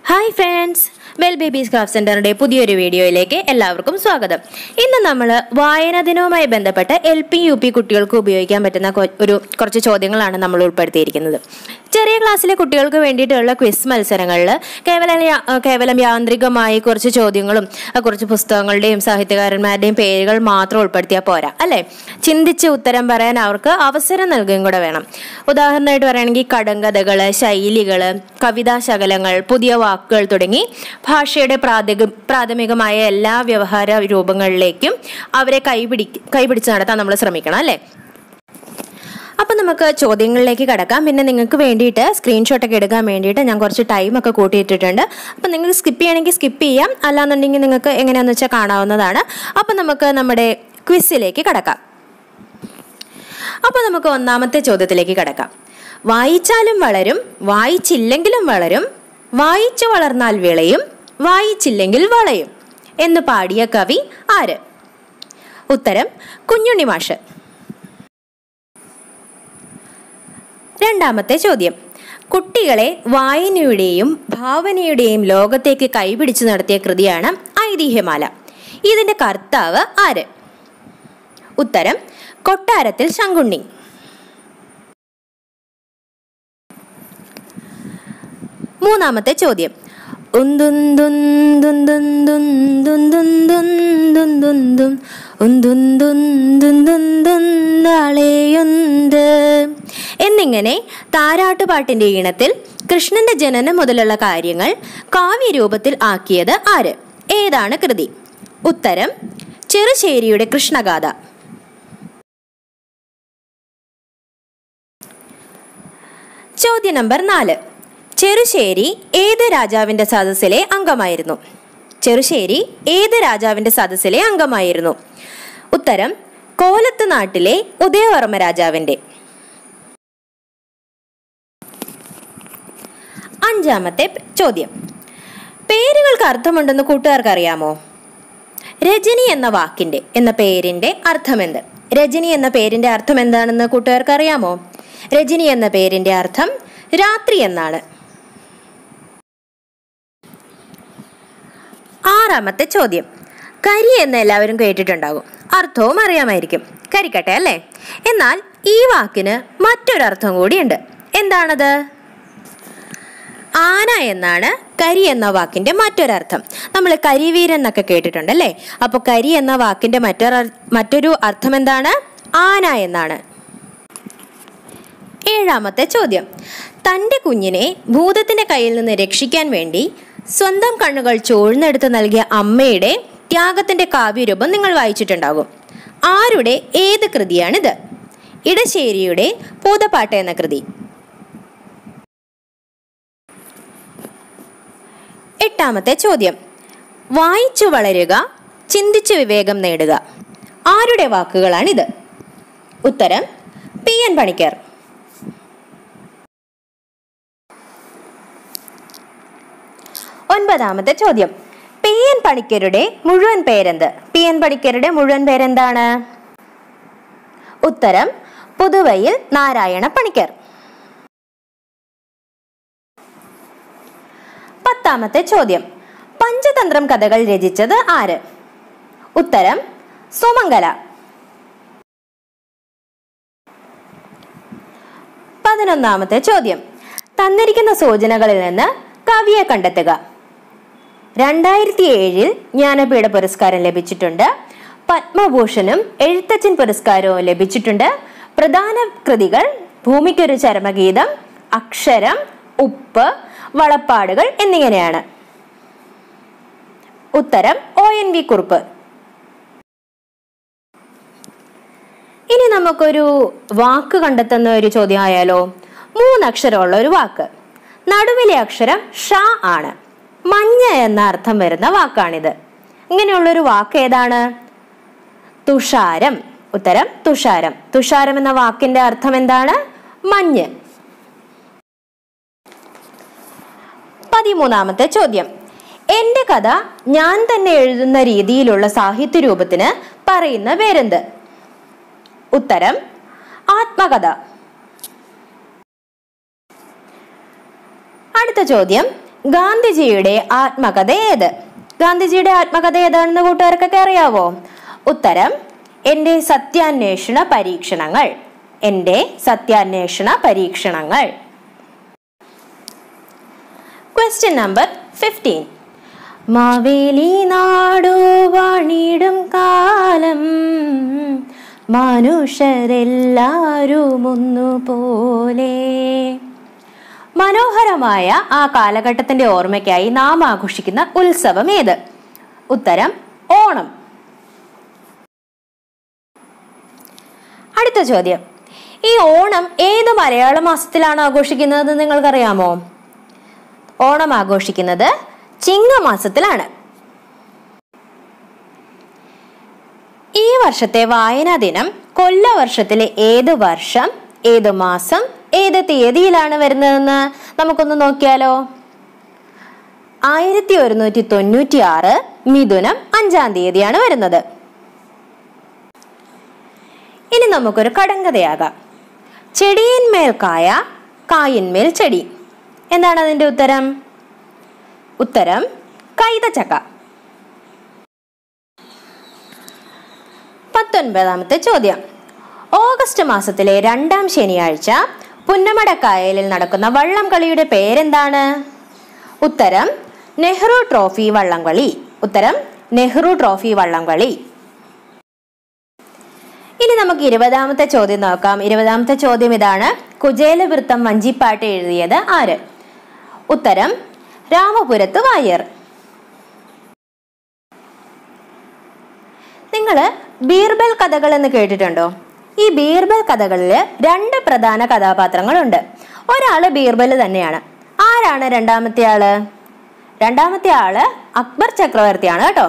hi friends well babies craft സെന്ററിന്റെ പുതിയൊരു വീഡിയോയിലേക്ക് എല്ലാവർക്കും സ്വാഗതം ഇന്ന് നമ്മൾ വായനാ ദിനവുമായി ബന്ധപ്പെട്ട് എൽ പി യു പി കുട്ടികൾക്ക് ഉപയോഗിക്കാൻ പറ്റുന്ന കൊ- ഒരു കുറച്ച് ചോദ്യങ്ങളാണ് നമ്മൾ ഉൾപ്പെടുത്തിയിരിക്കുന്നത് ചെറിയ ക്ലാസ്സിലെ കുട്ടികൾക്ക് വേണ്ടിയിട്ടുള്ള ക്വിസ് മത്സരങ്ങളിൽ കേവലം യാ- കേവലം യാന്ത്രികമായി കുറച്ച് ചോദ്യങ്ങളും അഹ് കുറച്ച് പുസ്തകങ്ങളുടെയും സാഹിത്യകാരന്മാരുടെയും പേരുകൾ മാത്രം ഉൾപ്പെടുത്തിയാൽ പോരാ അല്ലേ ചിന്തിച്ച് ഉത്തരം പറയാൻ അവർക്ക് അവസരം നൽകുകയും കൂടെ വേണം ഉദാഹരണമായിട്ട് പറയുകയാണെങ്കിൽ കടങ്കഥകൾ ശൈലികൾ കവിതാശകലങ്ങൾ പുതിയ വാക്കുകൾ തുടങ്ങി ഭാഷയുടെ പ്രാഥമിക പ്രാഥമികമായ എല്ലാ വ്യവഹാര രൂപങ്ങളിലേക്കും അവരെ കൈപിടി കൈപിടിച്ച് നടത്താൻ നമ്മൾ ശ്രമിക്കണം അല്ലേ അപ്പം നമുക്ക് ചോദ്യങ്ങളിലേക്ക് കടക്കാം പിന്നെ നിങ്ങൾക്ക് വേണ്ടിയിട്ട് സ്ക്രീൻഷോട്ടൊക്കെ എടുക്കാൻ വേണ്ടിയിട്ട് ഞാൻ കുറച്ച് ടൈമൊക്കെ കൂട്ടിയിട്ടിട്ടുണ്ട് അപ്പം നിങ്ങൾക്ക് സ്കിപ്പ് ചെയ്യണമെങ്കിൽ സ്കിപ്പ് ചെയ്യാം അല്ലാന്നുണ്ടെങ്കിൽ നിങ്ങൾക്ക് എങ്ങനെയാണെന്ന് വെച്ചാൽ കാണാവുന്നതാണ് അപ്പം നമുക്ക് നമ്മുടെ ക്വിസിലേക്ക് കടക്കാം അപ്പോൾ നമുക്ക് ഒന്നാമത്തെ ചോദ്യത്തിലേക്ക് കടക്കാം വായിച്ചാലും വളരും വായിച്ചില്ലെങ്കിലും വളരും വായിച്ചു വളർന്നാൽ വിളയും വായിച്ചില്ലെങ്കിൽ വളയും എന്ന് പാടിയ കവി ആര് ഉത്തരം കുഞ്ഞുണ്ണി മാഷ് രണ്ടാമത്തെ ചോദ്യം കുട്ടികളെ വായനയുടെയും ഭാവനയുടെയും ലോകത്തേക്ക് കൈപിടിച്ചു നടത്തിയ കൃതിയാണ് ഐതിഹ്യമാല ഇതിന്റെ കർത്താവ് ആര് ഉത്തരം കൊട്ടാരത്തിൽ ശങ്കുണ്ണി മൂന്നാമത്തെ ചോദ്യം ഉന്തുന്തുന്തുന്തുന്തുന്തുന്തുന്തുന്തുന്തുന്തുന്തും ഉന്തുന്തുന്തുന്തുന്തുന്തുന്താളെയുന്ത് എന്നിങ്ങനെ താരാട്ടുപാട്ടിന്റെ ഈണത്തിൽ കൃഷ്ണന്റെ ജനനം മുതലുള്ള കാര്യങ്ങൾ കാവ്യരൂപത്തിൽ ആക്കിയത് ആര് ഏതാണ് കൃതി ഉത്തരം ചെറുശ്ശേരിയുടെ കൃഷ്ണഗാഥ ചോദ്യം നമ്പർ നാല് ചെറുശ്ശേരി ഏത് രാജാവിന്റെ സദസ്സിലെ അംഗമായിരുന്നു ചെറുശ്ശേരി ഏത് രാജാവിന്റെ സദസ്സിലെ അംഗമായിരുന്നു ഉത്തരം കോലത്ത് നാട്ടിലെ ഉദയവർമ്മ രാജാവിന്റെ അഞ്ചാമത്തെ പ് ചോദ്യം പേരുകൾക്ക് അർത്ഥമുണ്ടെന്ന് കൂട്ടുകാർക്ക് അറിയാമോ രജനി എന്ന വാക്കിന്റെ എന്ന പേരിന്റെ അർത്ഥമെന്ത് രജനി എന്ന പേരിന്റെ അർത്ഥം എന്താണെന്ന് കൂട്ടുകാർക്ക് അറിയാമോ രജനി എന്ന പേരിന്റെ അർത്ഥം രാത്രി എന്നാണ് ആറാമത്തെ ചോദ്യം കരി എന്ന് എല്ലാവരും കേട്ടിട്ടുണ്ടാകും അർത്ഥവും അറിയാമായിരിക്കും കരിക്കട്ടെ അല്ലേ എന്നാൽ ഈ വാക്കിന് മറ്റൊരർത്ഥം കൂടിയുണ്ട് എന്താണത് ആന എന്നാണ് കരി എന്ന വാക്കിന്റെ മറ്റൊരർത്ഥം നമ്മൾ കരിവീരൻ എന്നൊക്കെ കേട്ടിട്ടുണ്ടല്ലേ അപ്പോൾ കരി എന്ന വാക്കിന്റെ മറ്റൊരു മറ്റൊരു അർത്ഥം എന്താണ് ആന എന്നാണ് ഏഴാമത്തെ ചോദ്യം തൻ്റെ കുഞ്ഞിനെ ഭൂതത്തിന്റെ കയ്യിൽ നിന്ന് രക്ഷിക്കാൻ വേണ്ടി സ്വന്തം കണ്ണുകൾ ചോഴ്ന്നെടുത്ത് നൽകിയ അമ്മയുടെ ത്യാഗത്തിന്റെ കാവ്യരൂപം നിങ്ങൾ വായിച്ചിട്ടുണ്ടാകും ആരുടെ ഏത് കൃതിയാണിത് ഇടശ്ശേരിയുടെ പൂതപ്പാട്ട് എന്ന കൃതി എട്ടാമത്തെ ചോദ്യം വായിച്ചു വളരുക ചിന്തിച്ചു വിവേകം നേടുക ആരുടെ വാക്കുകളാണിത് ഉത്തരം പി എൻ പണിക്കർ ഒൻപതാമത്തെ ചോദ്യം പി എൻ പണിക്കരുടെ മുഴുവൻ പേരെന്ത് പി എൻ പണിക്കരുടെ മുഴുവൻ പേരെന്താണ് ഉത്തരം പുതുവയിൽ നാരായണ പണിക്കർ പത്താമത്തെ ചോദ്യം പഞ്ചതന്ത്രം കഥകൾ രചിച്ചത് ആര് ഉത്തരം സുമംഗല പതിനൊന്നാമത്തെ ചോദ്യം തന്നിരിക്കുന്ന സൂചനകളിൽ നിന്ന് കവിയെ കണ്ടെത്തുക രണ്ടായിരത്തി ഏഴിൽ ജ്ഞാനപീഠ പുരസ്കാരം ലഭിച്ചിട്ടുണ്ട് പത്മഭൂഷണും എഴുത്തച്ഛൻ പുരസ്കാരവും ലഭിച്ചിട്ടുണ്ട് പ്രധാന കൃതികൾ ഭൂമിക്കൊരു ചരമഗീതം അക്ഷരം ഉപ്പ് വളപ്പാടുകൾ എന്നിങ്ങനെയാണ് ഉത്തരം ഒ എൻ വി കുറുപ്പ് ഇനി നമുക്കൊരു വാക്ക് കണ്ടെത്തുന്ന ഒരു ചോദ്യം ആയാലോ മൂന്നക്ഷരമുള്ള ഒരു വാക്ക് നടുവിലെ അക്ഷരം ഷ ആണ് മഞ്ഞ എന്ന അർത്ഥം വരുന്ന വാക്കാണിത് ഇങ്ങനെയുള്ള ഒരു വാക്ക് ഏതാണ് തുഷാരം ഉത്തരം തുഷാരം തുഷാരം എന്ന വാക്കിന്റെ അർത്ഥം എന്താണ് മഞ്ഞ് പതിമൂന്നാമത്തെ ചോദ്യം എന്റെ കഥ ഞാൻ തന്നെ എഴുതുന്ന രീതിയിലുള്ള സാഹിത്യ രൂപത്തിന് പറയുന്ന പേരെന്ത് ഉത്തരം ആത്മകഥ അടുത്ത ചോദ്യം ഗാന്ധിജിയുടെ ആത്മകഥ ഏത് ഗാന്ധിജിയുടെ ആത്മകഥ ഏതാണെന്ന് കൂട്ടുകാർക്കൊക്കെ അറിയാവോ ഉത്തരം എൻ്റെ സത്യാന്വേഷണ പരീക്ഷണങ്ങൾ എൻ്റെ സത്യാന്വേഷണ പരീക്ഷണങ്ങൾ ക്വസ്റ്റ്യൻ നമ്പർ ഫിഫ്റ്റീൻ മാവേലി നാടു വാണിടും കാലം മനുഷ്യരെല്ലാരും ഒന്നുപോലെ മനോഹരമായ ആ കാലഘട്ടത്തിന്റെ ഓർമ്മയ്ക്കായി നാം ആഘോഷിക്കുന്ന ഉത്സവം ഏത് ഉത്തരം ഓണം അടുത്ത ചോദ്യം ഈ ഓണം ഏത് മലയാള മാസത്തിലാണ് ആഘോഷിക്കുന്നത് നിങ്ങൾക്കറിയാമോ ഓണം ആഘോഷിക്കുന്നത് ചിങ്ങമാസത്തിലാണ് ഈ വർഷത്തെ വായനാ ദിനം കൊല്ലവർഷത്തിലെ ഏത് വർഷം ഏത് മാസം ഏത് തീയതിയിലാണ് വരുന്നതെന്ന് നമുക്കൊന്ന് നോക്കിയാലോ ആയിരത്തി ഒരുന്നൂറ്റി തൊണ്ണൂറ്റി ആറ് മിഥുനം അഞ്ചാം തീയതിയാണ് വരുന്നത് ഇനി നമുക്കൊരു കടങ്കഥയാകാം ചെടിയിന്മേൽ കായ കായിന്മേൽ ചെടി എന്താണ് അതിന്റെ ഉത്തരം ഉത്തരം കൈതച്ചക്ക പത്തൊൻപതാമത്തെ ചോദ്യം ഓഗസ്റ്റ് മാസത്തിലെ രണ്ടാം ശനിയാഴ്ച പുന്നമടക്കായലിൽ നടക്കുന്ന വള്ളം കളിയുടെ പേരെന്താണ് ഉത്തരം നെഹ്റു ട്രോഫി വള്ളംകളി ഉത്തരം നെഹ്റു ട്രോഫി വള്ളംകളി ഇനി നമുക്ക് ഇരുപതാമത്തെ ചോദ്യം നോക്കാം ഇരുപതാമത്തെ ചോദ്യം ഇതാണ് കുചേലവൃത്തം വഞ്ചിപ്പാട്ട് എഴുതിയത് ആര് ഉത്തരം രാമപുരത്ത് വാര്യർ നിങ്ങൾ ബീർബൽ കഥകൾ എന്ന് കേട്ടിട്ടുണ്ടോ ഈ ബീർബൽ കഥകളിൽ രണ്ട് പ്രധാന കഥാപാത്രങ്ങളുണ്ട് ഒരാള് ബീർബൽ തന്നെയാണ് ആരാണ് രണ്ടാമത്തെ ആള് രണ്ടാമത്തെ ആള് അക്ബർ ചക്രവർത്തിയാണ് കേട്ടോ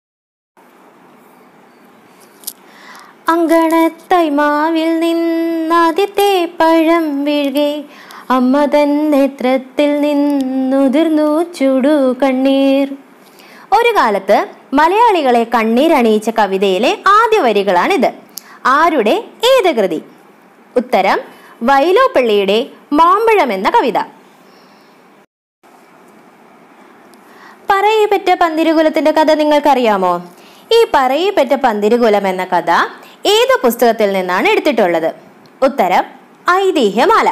അങ്കണത്തൈമാവിൽ നിന്നാദ്യത്തെ പഴം വീഴുകെ അമ്മ തൻ നേത്രത്തിൽ നിന്നുതിർന്നു ചുടു കണ്ണീർ ഒരു കാലത്ത് മലയാളികളെ കണ്ണീരണിയിച്ച കവിതയിലെ ആദ്യ വരികളാണിത് ആരുടെ ഏത് കൃതി ഉത്തരം വൈലോപ്പിള്ളിയുടെ മാമ്പഴം എന്ന കവിത പറയിപ്പറ്റ പന്തിരുകുലത്തിന്റെ കഥ നിങ്ങൾക്കറിയാമോ ഈ പറയിപ്പറ്റ പന്തിരുകുലം എന്ന കഥ ഏത് പുസ്തകത്തിൽ നിന്നാണ് എടുത്തിട്ടുള്ളത് ഉത്തരം ഐതിഹ്യമാല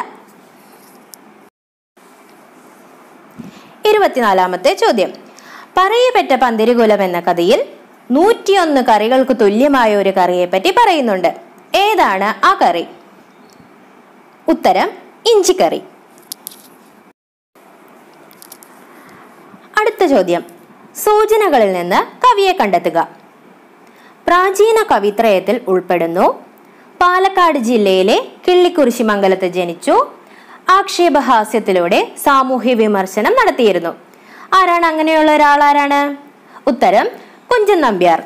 ഇരുപത്തിനാലാമത്തെ ചോദ്യം പറയപ്പെട്ട പന്തിരുകുലം എന്ന കഥയിൽ നൂറ്റിയൊന്ന് കറികൾക്ക് തുല്യമായ ഒരു കറിയെ പറ്റി പറയുന്നുണ്ട് ഏതാണ് ആ കറി ഉത്തരം ഇഞ്ചിക്കറി അടുത്ത ചോദ്യം സൂചനകളിൽ നിന്ന് കവിയെ കണ്ടെത്തുക പ്രാചീന കവിത്രയത്തിൽ ഉൾപ്പെടുന്നു പാലക്കാട് ജില്ലയിലെ കിള്ളിക്കുറിശി മംഗലത്ത് ജനിച്ചു ആക്ഷേപഹാസ്യത്തിലൂടെ സാമൂഹ്യ വിമർശനം നടത്തിയിരുന്നു ആരാണ് അങ്ങനെയുള്ള ഒരാൾ ആരാണ് ഉത്തരം കുഞ്ചൻ നമ്പ്യാർ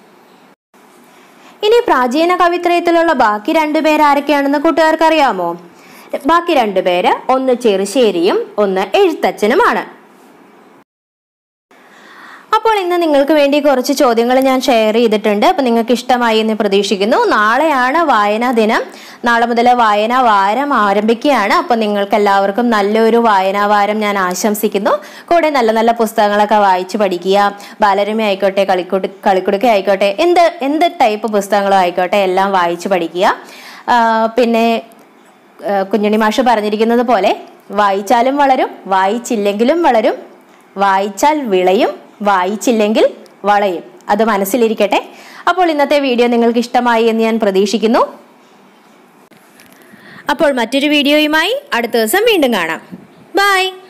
ഇനി പ്രാചീന കവിത്രയത്തിലുള്ള ബാക്കി രണ്ടുപേർ ആരൊക്കെയാണെന്ന് കൂട്ടുകാർക്ക് അറിയാമോ ബാക്കി രണ്ടുപേര് ഒന്ന് ചെറുശ്ശേരിയും ഒന്ന് എഴുത്തച്ഛനുമാണ് അപ്പോൾ ഇന്ന് നിങ്ങൾക്ക് വേണ്ടി കുറച്ച് ചോദ്യങ്ങൾ ഞാൻ ഷെയർ ചെയ്തിട്ടുണ്ട് അപ്പൊ നിങ്ങൾക്ക് ഇഷ്ടമായി എന്ന് പ്രതീക്ഷിക്കുന്നു നാളെയാണ് വായനാ ദിനം നാളെ മുതൽ വായനാ വാരം ആരംഭിക്കുകയാണ് അപ്പൊ നിങ്ങൾക്ക് എല്ലാവർക്കും നല്ലൊരു വായനാ വാരം ഞാൻ ആശംസിക്കുന്നു കൂടെ നല്ല നല്ല പുസ്തകങ്ങളൊക്കെ വായിച്ചു പഠിക്കുക ബാലരമ ആയിക്കോട്ടെ കളിക്കുട്ടി കളിക്കുടുക്ക ആയിക്കോട്ടെ എന്ത് എന്ത് ടൈപ്പ് പുസ്തകങ്ങളും ആയിക്കോട്ടെ എല്ലാം വായിച്ചു പഠിക്കുക ആ, പിന്നെ ആ, കുഞ്ഞുണ്ണി മാഷ് പറഞ്ഞിരിക്കുന്നത് പോലെ വായിച്ചാലും വളരും വായിച്ചില്ലെങ്കിലും വളരും വായിച്ചാൽ വിളയും വായിച്ചില്ലെങ്കിൽ വളയും അത് മനസ്സിലിരിക്കട്ടെ അപ്പോൾ ഇന്നത്തെ വീഡിയോ നിങ്ങൾക്ക് ഇഷ്ടമായി എന്ന് ഞാൻ പ്രതീക്ഷിക്കുന്നു അപ്പോൾ മറ്റൊരു വീഡിയോയുമായി അടുത്ത ദിവസം വീണ്ടും കാണാം ബൈ